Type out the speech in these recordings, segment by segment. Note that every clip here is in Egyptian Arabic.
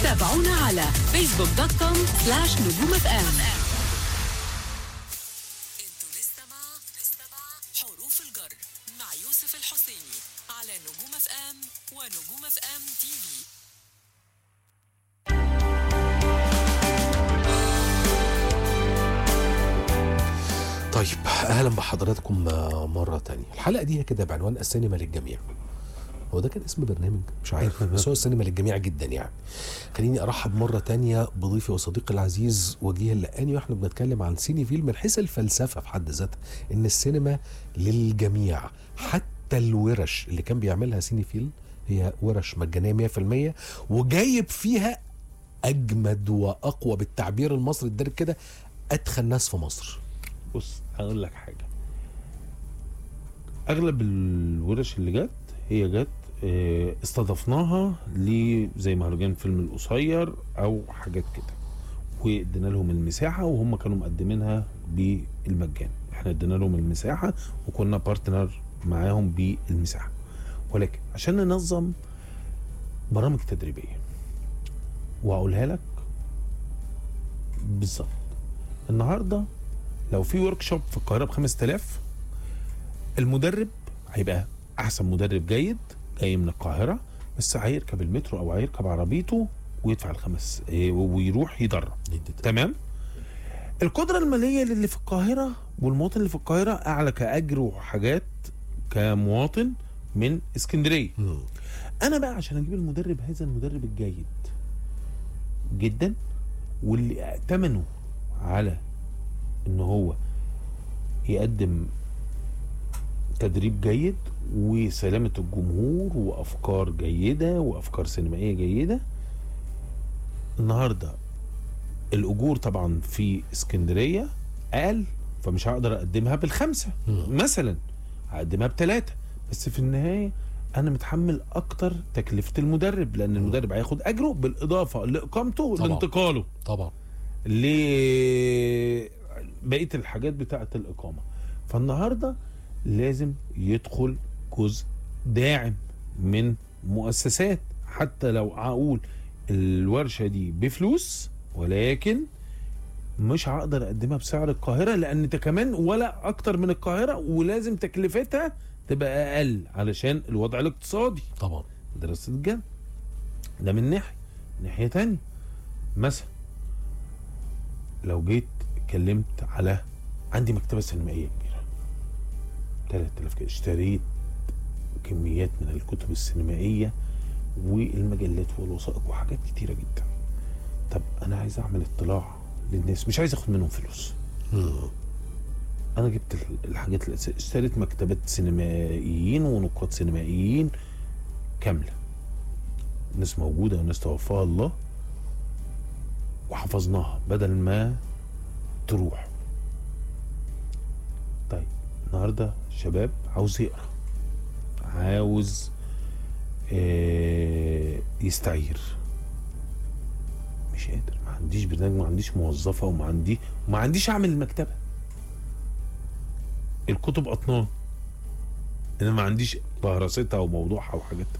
تابعونا على فيسبوك دوت كوم سلاش نجوم اف ام انتوا لسه مع لسه مع حروف الجر مع يوسف الحسيني على نجوم اف ام ونجوم اف ام تي في طيب اهلا بحضراتكم مره تانية الحلقه دي كده بعنوان السينما للجميع هو ده كان اسم برنامج مش عارف بس هو السينما للجميع جدا يعني خليني ارحب مره تانية بضيفي وصديقي العزيز وجيه اللقاني واحنا بنتكلم عن سيني فيل من حيث الفلسفه في حد ذاتها ان السينما للجميع حتى الورش اللي كان بيعملها سيني فيل هي ورش مجانيه 100% وجايب فيها اجمد واقوى بالتعبير المصري الدارج كده اتخن ناس في مصر بص هقول لك حاجه اغلب الورش اللي جت هي جت آه، استضفناها ل زي مهرجان فيلم القصير او حاجات كده وادينا لهم المساحه وهم كانوا مقدمينها بالمجان احنا ادينا لهم المساحه وكنا بارتنر معاهم بالمساحه ولكن عشان ننظم برامج تدريبيه وهقولها لك بالظبط النهارده لو في ورك شوب في القاهره ب 5000 المدرب هيبقى احسن مدرب جيد جاي من القاهره بس هيركب المترو او هيركب عربيته ويدفع الخمس إيه، ويروح يدرب تمام القدره الماليه للي في القاهره والمواطن اللي في القاهره اعلى كاجر وحاجات كمواطن من اسكندريه مم. انا بقى عشان اجيب المدرب هذا المدرب الجيد جدا واللي ائتمنه على ان هو يقدم تدريب جيد وسلامة الجمهور وأفكار جيدة وأفكار سينمائية جيدة النهاردة الأجور طبعا في اسكندرية أقل فمش هقدر أقدمها بالخمسة مم. مثلا هقدمها بثلاثة بس في النهاية أنا متحمل أكتر تكلفة المدرب لأن المدرب هياخد أجره بالإضافة لإقامته طبعا. لانتقاله طبعا لبقيه الحاجات بتاعه الاقامه فالنهارده لازم يدخل جزء داعم من مؤسسات حتى لو اقول الورشه دي بفلوس ولكن مش هقدر اقدمها بسعر القاهره لان ده كمان ولا اكتر من القاهره ولازم تكلفتها تبقى اقل علشان الوضع الاقتصادي طبعا دراسة الجن ده من ناحية ناحية تانية مثلا لو جيت اتكلمت على عندي مكتبة سينمائية كبيرة 3000 كده اشتريت كميات من الكتب السينمائية والمجلات والوثائق وحاجات كتيرة جدا طب انا عايز اعمل اطلاع للناس مش عايز اخد منهم فلوس مم. انا جبت ال- الحاجات الأساسية اشتريت مكتبات سينمائيين ونقاد سينمائيين كامله ناس موجوده وناس توفاها الله وحفظناها بدل ما تروح طيب النهارده شباب عاوز يقرا عاوز آه يستعير مش قادر ما عنديش برنامج ما عنديش موظفه وما عندي وما عنديش اعمل المكتبه الكتب اطنان انا ما عنديش بهرستها وموضوعها وحاجاتها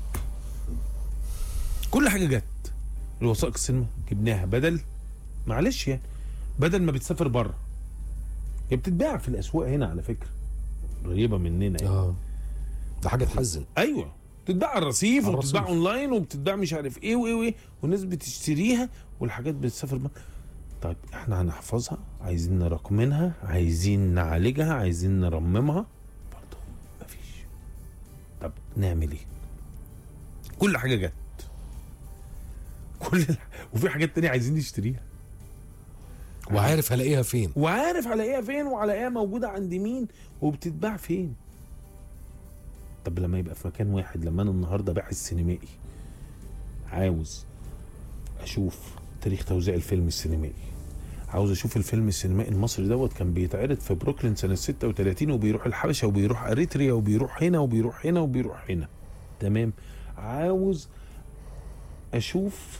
كل حاجه جت الوثائق السينما جبناها بدل معلش يعني بدل ما بتسافر بره هي بتتباع في الاسواق هنا على فكره قريبه مننا يعني. اه ده حاجه تحزن ايوه بتتباع على الرصيف على وبتتباع الرصيف. اونلاين وبتتباع مش عارف ايه وايه وايه والناس بتشتريها والحاجات بتسافر بره طيب احنا هنحفظها عايزين نرقمنها عايزين نعالجها عايزين نرممها برضه مفيش طب نعمل ايه كل حاجه جت كل الح- وفي حاجات تانية عايزين نشتريها وعارف هلاقيها فين وعارف هلاقيها فين وهلاقيها موجوده عند مين وبتتباع فين طب لما يبقى في مكان واحد لما انا النهارده باحث سينمائي عاوز اشوف تاريخ توزيع الفيلم السينمائي عاوز اشوف الفيلم السينمائي المصري دوت كان بيتعرض في بروكلين سنه 36 وبيروح الحبشه وبيروح اريتريا وبيروح هنا وبيروح هنا وبيروح هنا تمام عاوز اشوف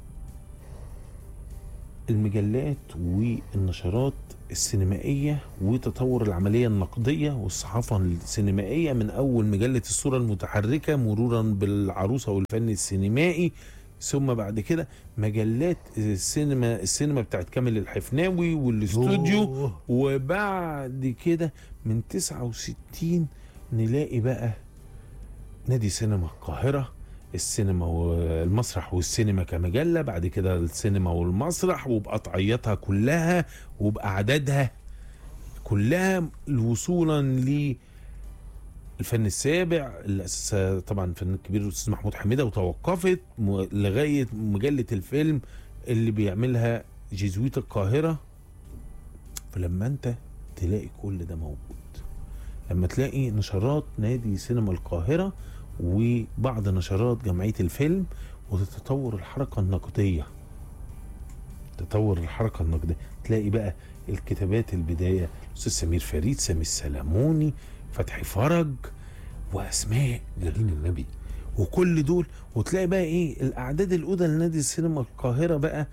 المجلات والنشرات السينمائية وتطور العملية النقدية والصحافة السينمائية من أول مجلة الصورة المتحركة مرورا بالعروسة والفن السينمائي ثم بعد كده مجلات السينما السينما بتاعت كامل الحفناوي والاستوديو أوه. وبعد كده من 69 نلاقي بقى نادي سينما القاهرة السينما والمسرح والسينما كمجلة بعد كده السينما والمسرح وبقطعياتها كلها وبأعدادها كلها وصولا للفن السابع اللي أسسها طبعا الفنان الكبير الأستاذ محمود حميدة وتوقفت م- لغاية مجلة الفيلم اللي بيعملها جيزويت القاهرة فلما انت تلاقي كل ده موجود لما تلاقي نشرات نادي سينما القاهرة وبعض نشرات جمعية الفيلم وتتطور الحركة النقدية تطور الحركة النقدية تلاقي بقى الكتابات البداية الأستاذ سمير فريد سامي السلموني فتحي فرج وأسماء يا دين النبي وكل دول وتلاقي بقى ايه الاعداد الاولى لنادي السينما القاهره بقى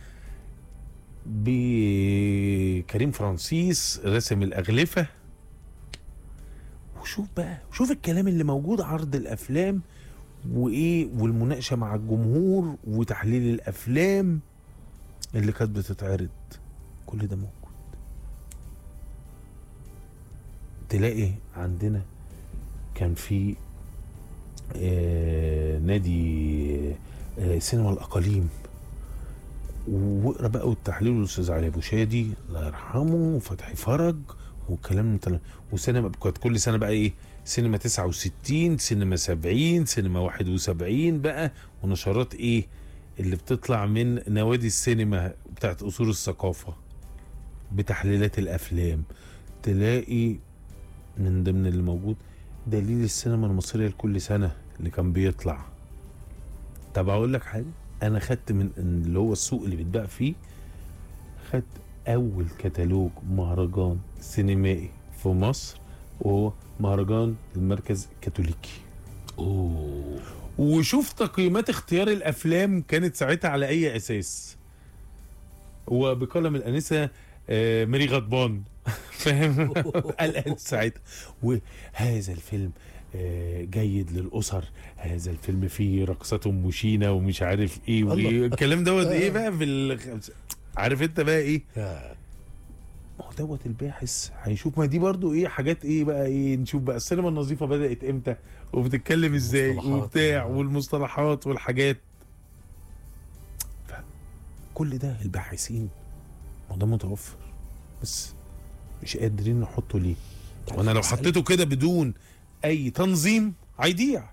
بكريم فرانسيس رسم الاغلفه وشوف بقى شوف الكلام اللي موجود عرض الافلام وايه والمناقشه مع الجمهور وتحليل الافلام اللي كانت بتتعرض كل ده موجود تلاقي عندنا كان في آه، نادي آه، سينما الاقاليم واقرا بقى والتحليل الاستاذ علي ابو شادي الله يرحمه وفتحي فرج والكلام من تل- وسينما كانت كل سنه بقى ايه سينما 69 سينما 70 سينما 71 بقى ونشرات ايه اللي بتطلع من نوادي السينما بتاعت اصول الثقافه بتحليلات الافلام تلاقي من ضمن اللي موجود دليل السينما المصريه لكل سنه اللي كان بيطلع طب اقول لك حاجه انا خدت من اللي هو السوق اللي بيتباع فيه خدت اول كتالوج مهرجان سينمائي في مصر وهو مهرجان المركز الكاثوليكي اوه وشوف تقييمات اختيار الافلام كانت ساعتها على اي اساس وبقلم الانسه آه، ماري غضبان فاهم قلقان ساعتها وهذا الفيلم آه، جيد للاسر هذا الفيلم فيه رقصات ام شينا ومش عارف ايه الله. والكلام دوت ايه بقى في ال... عارف انت بقى ايه يا ما هو دوت الباحث هيشوف ما دي برضو ايه حاجات ايه بقى ايه نشوف بقى السينما النظيفه بدات امتى وبتتكلم ازاي المصطلحات. وبتاع والمصطلحات والحاجات كل ده الباحثين ما ده متوفر بس مش قادرين نحطه ليه وانا لو مسألة- حطيته كده بدون اي تنظيم هيضيع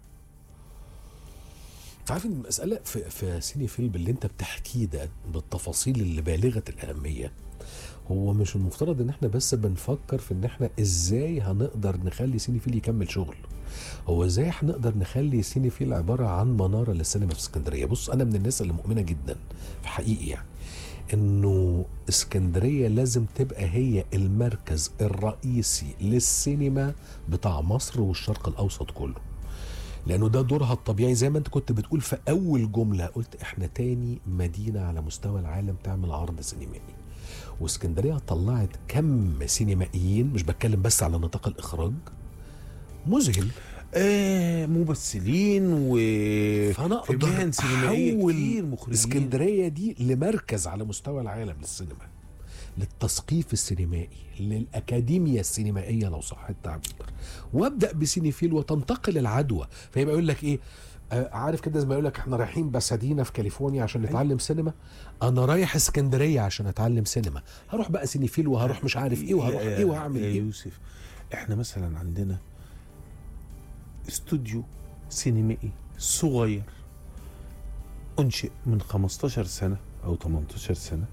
انت عارف ان المساله في في سيني فيلم اللي انت بتحكيه ده بالتفاصيل اللي بالغه الاهميه هو مش المفترض ان احنا بس بنفكر في ان احنا ازاي هنقدر نخلي سيني فيل يكمل شغل هو ازاي هنقدر نخلي سيني فيل عباره عن مناره للسينما في اسكندريه بص انا من الناس اللي مؤمنه جدا في حقيقي يعني انه اسكندريه لازم تبقى هي المركز الرئيسي للسينما بتاع مصر والشرق الاوسط كله لانه ده دورها الطبيعي زي ما انت كنت بتقول في اول جمله قلت احنا تاني مدينه على مستوى العالم تعمل عرض سينمائي واسكندريه طلعت كم سينمائيين مش بتكلم بس على نطاق الاخراج مذهل آه ممثلين و فانا في اقدر مهن سينمائيه احول كتير مخرجين اسكندريه دي لمركز على مستوى العالم للسينما للتثقيف السينمائي للاكاديميا السينمائيه لو صح التعبير وابدا بسينيفيل وتنتقل العدوى فيبقى يقول لك ايه آه، عارف كده زي ما يقول لك احنا رايحين باسادينا في كاليفورنيا عشان نتعلم سينما انا رايح اسكندريه عشان اتعلم سينما هروح بقى سينيفيل وهروح مش عارف ايه وهروح يا- ايه وهعمل يا ايه يوسف احنا مثلا عندنا استوديو سينمائي صغير انشئ من 15 سنه او 18 سنه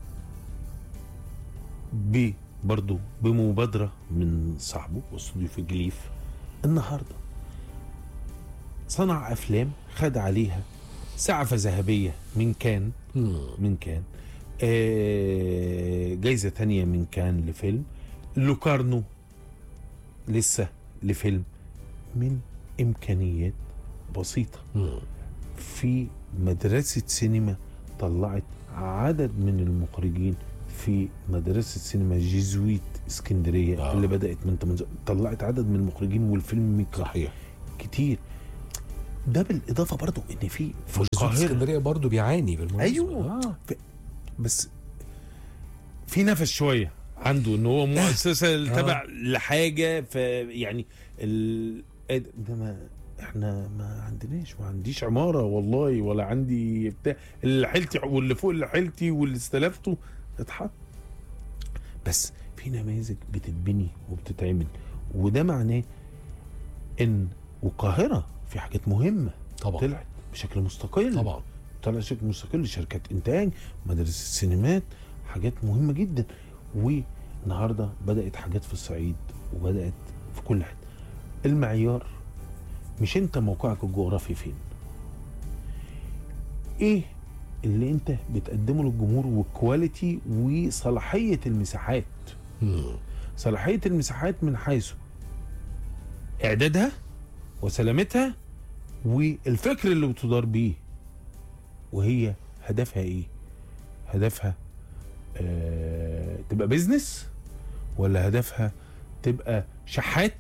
ب برضه بمبادره من صاحبه استوديو في جليف النهارده صنع افلام خد عليها سعفه ذهبيه من كان مم. من كان آه جايزة تانية من كان لفيلم لوكارنو لسه لفيلم من إمكانيات بسيطة مم. في مدرسة سينما طلعت عدد من المخرجين في مدرسة سينما جيزويت اسكندرية آه. اللي بدأت من 18 طلعت عدد من المخرجين والفيلم ميكر صحيح كتير ده بالاضافه برضو ان في في والسوق القاهره اسكندريه برضو بيعاني بالمناسبه ايوه آه. ف- بس في نفس شويه عنده ان هو مؤسسه تبع لحاجه فيعني ال... إيه ده ده ما احنا ما عندناش ما عنديش عماره والله ولا عندي بتاع اللي حيلتي واللي فوق اللي حيلتي واللي استلفته اتحط بس في نماذج بتتبني وبتتعمل وده معناه ان والقاهره في حاجات مهمه طبعا طلعت بشكل مستقل طبعا طلع شركه مستقل شركات انتاج مدارس السينمات حاجات مهمه جدا والنهارده بدات حاجات في الصعيد وبدات في كل حته المعيار مش انت موقعك الجغرافي فين ايه اللي انت بتقدمه للجمهور والكواليتي وصلاحيه المساحات مم. صلاحيه المساحات من حيث اعدادها وسلامتها والفكر اللي بتدار بيه وهي هدفها ايه هدفها آه تبقى بيزنس ولا هدفها تبقى شحات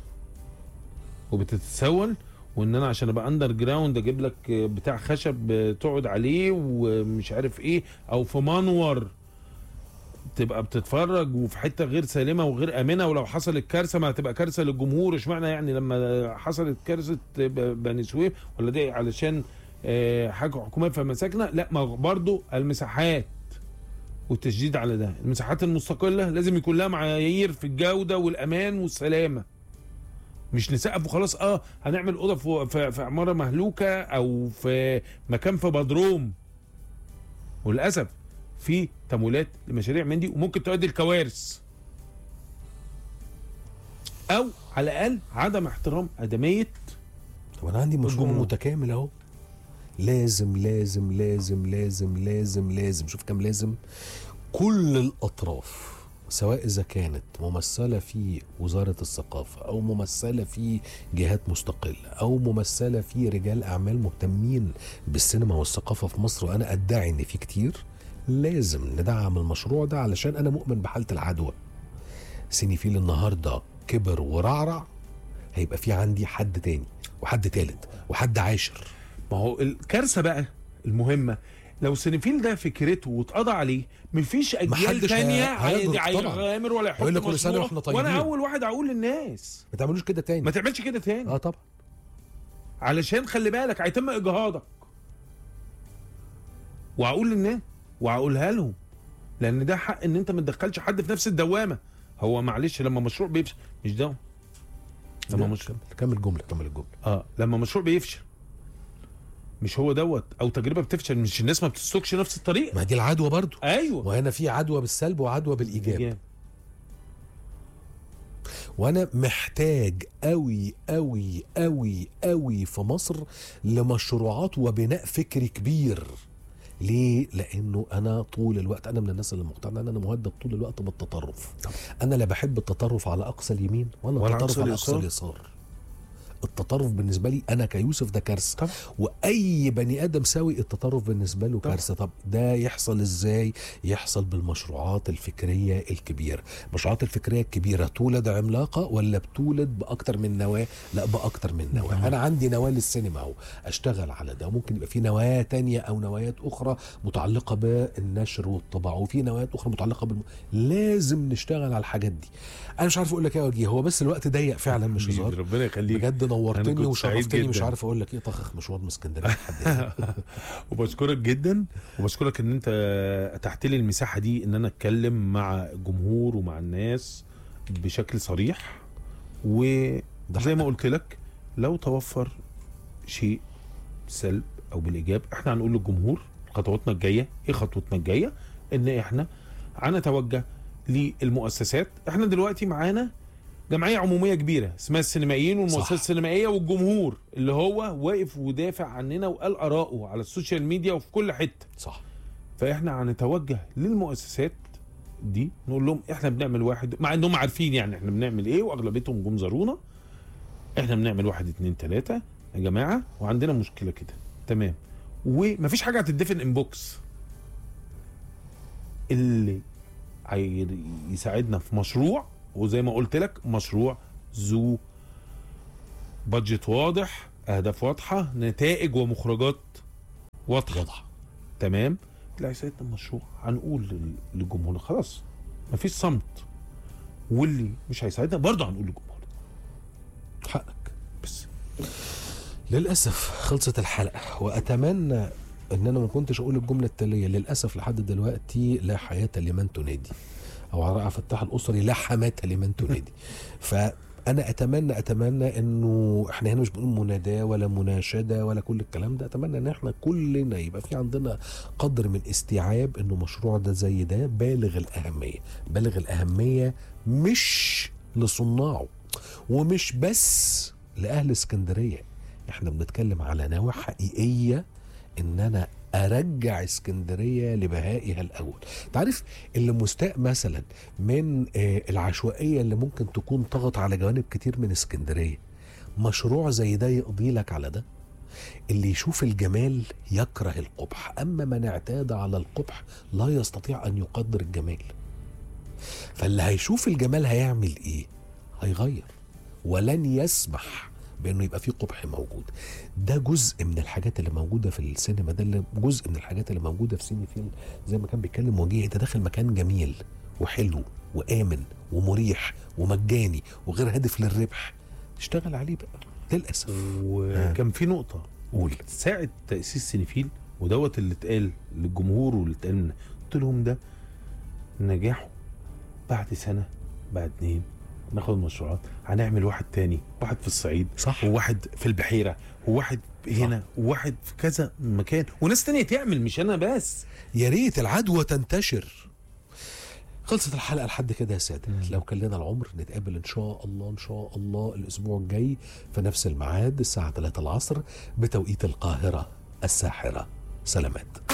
وبتتسول وان انا عشان ابقى اندر جراوند اجيب لك بتاع خشب تقعد عليه ومش عارف ايه او في منور تبقى بتتفرج وفي حته غير سالمه وغير امنه ولو حصلت كارثه ما هتبقى كارثه للجمهور اشمعنى يعني لما حصلت كارثه ب- بني سويف ولا دي علشان آه، حاجه حكوميه في مساكنه لا ما برضو المساحات والتشديد على ده المساحات المستقله لازم يكون لها معايير في الجوده والامان والسلامه مش نسقف وخلاص اه هنعمل اوضه في, في, في عماره مهلوكه او في مكان في بدروم وللاسف في تمويلات لمشاريع من دي وممكن تؤدي لكوارث او على الاقل عدم احترام ادميه طب انا عندي مشروع الجمهور. متكامل اهو لازم لازم لازم لازم لازم لازم شوف كم لازم كل الاطراف سواء اذا كانت ممثله في وزاره الثقافه او ممثله في جهات مستقله او ممثله في رجال اعمال مهتمين بالسينما والثقافه في مصر وانا ادعي ان في كتير لازم ندعم المشروع ده علشان انا مؤمن بحاله العدوى سينيفيل النهارده كبر ورعرع هيبقى في عندي حد تاني وحد تالت وحد عاشر ما هو الكارثه بقى المهمه لو سينفيل ده فكرته واتقضى عليه مفيش اجيال محدش تانية هي- هيقدر هي- طبعا. هيغامر ولا يحط هيقول لك كل سنة مشروع. واحنا طيبين. وانا اول واحد اقول للناس ما تعملوش كده تاني ما تعملش كده تاني اه طبعا علشان خلي بالك هيتم اجهاضك وهقول للناس وهقولها لهم لان ده حق ان انت ما تدخلش حد في نفس الدوامه هو معلش لما مشروع بيفشل مش ده لما لا، مش كمل- كمل الجمله كمل الجمله اه لما مشروع بيفشل مش هو دوت او تجربه بتفشل مش الناس ما بتسلكش نفس الطريق ما دي العدوى برضو ايوه وهنا في عدوى بالسلب وعدوى بالايجاب وانا محتاج قوي قوي قوي قوي في مصر لمشروعات وبناء فكري كبير ليه؟ لانه انا طول الوقت انا من الناس اللي مقتنعه ان انا مهدد طول الوقت بالتطرف. انا لا بحب التطرف على اقصى اليمين ولا ولا التطرف أقصى على اقصى اليسار. اليسار. التطرف بالنسبه لي انا كيوسف ده كارثه طبعا. واي بني ادم سوي التطرف بالنسبه له طبعا. كارثه طب ده يحصل ازاي يحصل بالمشروعات الفكريه الكبيره المشروعات الفكريه الكبيره تولد عملاقه ولا بتولد باكتر من نواه لا باكتر من نواه انا عندي نواه للسينما اهو اشتغل على ده ممكن يبقى في نوايا تانية او نوايات اخرى متعلقه بالنشر والطبع وفي نوايات اخرى متعلقه بالم... لازم نشتغل على الحاجات دي انا مش عارف اقول لك ايه يا وجيه هو بس الوقت ضيق فعلا مش هزار ربنا يخليك بجد أنا نورتني كنت سعيد وشرفتني مش جداً. عارف اقول لك ايه طخخ مشوار من اسكندريه لحد هنا. وبشكرك جدا وبشكرك ان انت اتحت لي المساحه دي ان انا اتكلم مع الجمهور ومع الناس بشكل صريح وزي ده ما قلت لك لو توفر شيء سلب او بالايجاب احنا هنقول للجمهور خطواتنا الجايه ايه خطوتنا الجايه ان احنا هنتوجه للمؤسسات احنا دلوقتي معانا جمعيه عموميه كبيره اسمها السينمائيين والمؤسسات صح. السينمائيه والجمهور اللي هو واقف ودافع عننا وقال اراءه على السوشيال ميديا وفي كل حته صح فاحنا هنتوجه للمؤسسات دي نقول لهم احنا بنعمل واحد مع انهم عارفين يعني احنا بنعمل ايه واغلبيتهم جم زارونا احنا بنعمل واحد اتنين تلاته يا جماعه وعندنا مشكله كده تمام ومفيش حاجه هتدفن انبوكس اللي هي- يساعدنا في مشروع وزي ما قلت لك مشروع ذو بادجت واضح اهداف واضحه نتائج ومخرجات واضحه واضحه تمام اللي هيساعدنا المشروع هنقول لل- للجمهور خلاص مفيش صمت واللي مش هيساعدنا برضه هنقول للجمهور حقك بس للاسف خلصت الحلقه واتمنى ان انا ما كنتش اقول الجمله التاليه للاسف لحد دلوقتي لا حياه لمن تنادي او على رأي فتاح الاسري لا حماه لمن تنادي فانا اتمنى اتمنى انه احنا هنا مش بنقول مناداه ولا مناشده ولا كل الكلام ده اتمنى ان احنا كلنا يبقى في عندنا قدر من استيعاب انه مشروع ده زي ده بالغ الاهميه بالغ الاهميه مش لصناعه ومش بس لاهل اسكندريه احنا بنتكلم على نواة حقيقيه ان انا ارجع اسكندريه لبهائها الاول تعرف اللي مستاء مثلا من آه، العشوائيه اللي ممكن تكون طغت على جوانب كتير من اسكندريه مشروع زي ده يقضي لك على ده اللي يشوف الجمال يكره القبح اما من اعتاد على القبح لا يستطيع ان يقدر الجمال فاللي هيشوف الجمال هيعمل ايه هيغير ولن يسمح بانه يبقى في قبح موجود ده جزء من الحاجات اللي موجوده في السينما ده اللي جزء من الحاجات اللي موجوده في سيني فيلم زي ما كان بيتكلم وجيه انت داخل مكان جميل وحلو وامن ومريح ومجاني وغير هادف للربح اشتغل عليه بقى للاسف وكان في نقطه قول ساعه تاسيس سينيفيل ودوت اللي اتقال للجمهور واللي اتقال لنا قلت لهم ده نجاحه بعد سنه بعد اتنين ناخد مشروعات هنعمل واحد تاني واحد في الصعيد صح وواحد في البحيره وواحد هنا وواحد في كذا مكان وناس تانية تعمل مش انا بس يا ريت العدوى تنتشر خلصت الحلقه لحد كده يا ساده لو كان لنا العمر نتقابل ان شاء الله ان شاء الله الاسبوع الجاي في نفس الميعاد الساعه 3 العصر بتوقيت القاهره الساحره سلامات